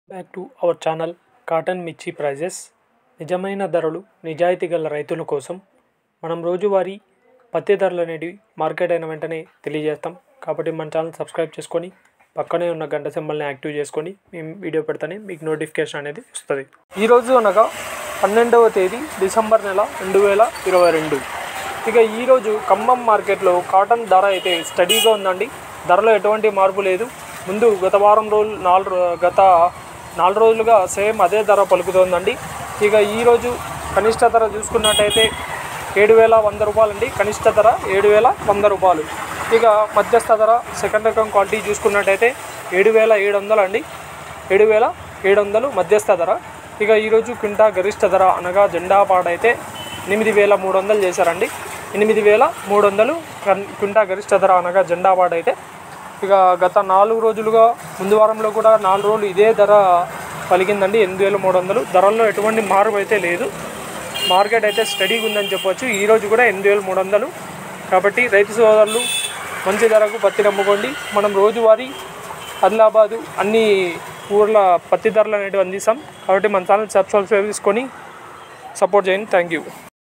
back to our channel cotton Mirchi prices నిజమైన ధరలు నిజాయితీ గల రైతుల కోసం మనం రోజువారీ పత్తి ధరలు అనేటివి మార్కెట్ అయిన వెంటనే తెలియజేస్తాం కాబట్టి మన ఛానల్ సబ్స్క్రైబ్ చేసుకొని పక్కనే ఉన్న గంట సింబల్ని యాక్టివ్ చేసుకొని మేము వీడియో పెడితేనే మీకు నోటిఫికేషన్ అనేది వస్తుంది ఈరోజు అనగా పన్నెండవ తేదీ డిసెంబర్ నెల రెండు వేల ఇరవై రెండు ఇక ఈరోజు ఖమ్మం మార్కెట్లో కాటన్ ధర అయితే స్టడీగా ఉందండి ధరలో ఎటువంటి మార్పు లేదు ముందు గత వారం రోజులు నాలుగు రో- గత నాలుగు రోజులుగా సేమ్ అదే ధర పలుకుతోందండి ఇక ఈరోజు కనిష్ట ధర చూసుకున్నట్టయితే ఏడు వేల వంద రూపాయలండి కనిష్ట ధర ఏడు వేల వంద రూపాయలు ఇక మధ్యస్థ ధర సెకండ్ రకం క్వాలిటీ చూసుకున్నట్టయితే ఏడు వేల ఏడు వందలు అండి ఏడు వేల ఏడు వందలు మధ్యస్థ ధర ఇక ఈరోజు క్వింటా గరిష్ట ధర అనగా జెండా పాడైతే ఎనిమిది వేల మూడు వందలు చేశారండి ఎనిమిది వేల మూడు వందలు కన్- క్వింటా గరిష్ట ధర అనగా జెండా పాడైతే ఇక గత నాలుగు రోజులుగా ముందు వారంలో కూడా నాలుగు రోజులు ఇదే ధర పలికిందండి ఎనిమిది వేల మూడు వందలు ధరల్లో ఎటువంటి మార్పు అయితే లేదు మార్కెట్ అయితే స్టడీగా ఉందని చెప్పొచ్చు ఈ రోజు కూడా ఎనిమిది వేల మూడు వందలు కాబట్టి రైతు సోదరులు మంచి ధరకు పత్తి నమ్ముకోండి మనం రోజువారీ ఆదిలాబాదు అన్ని ఊర్ల పత్తి ధరలు అనేటివి అందిస్తాం కాబట్టి మన ఛానల్ సబ్స్క్రైబ్ చేసుకొని సపోర్ట్ చేయండి థ్యాంక్ యూ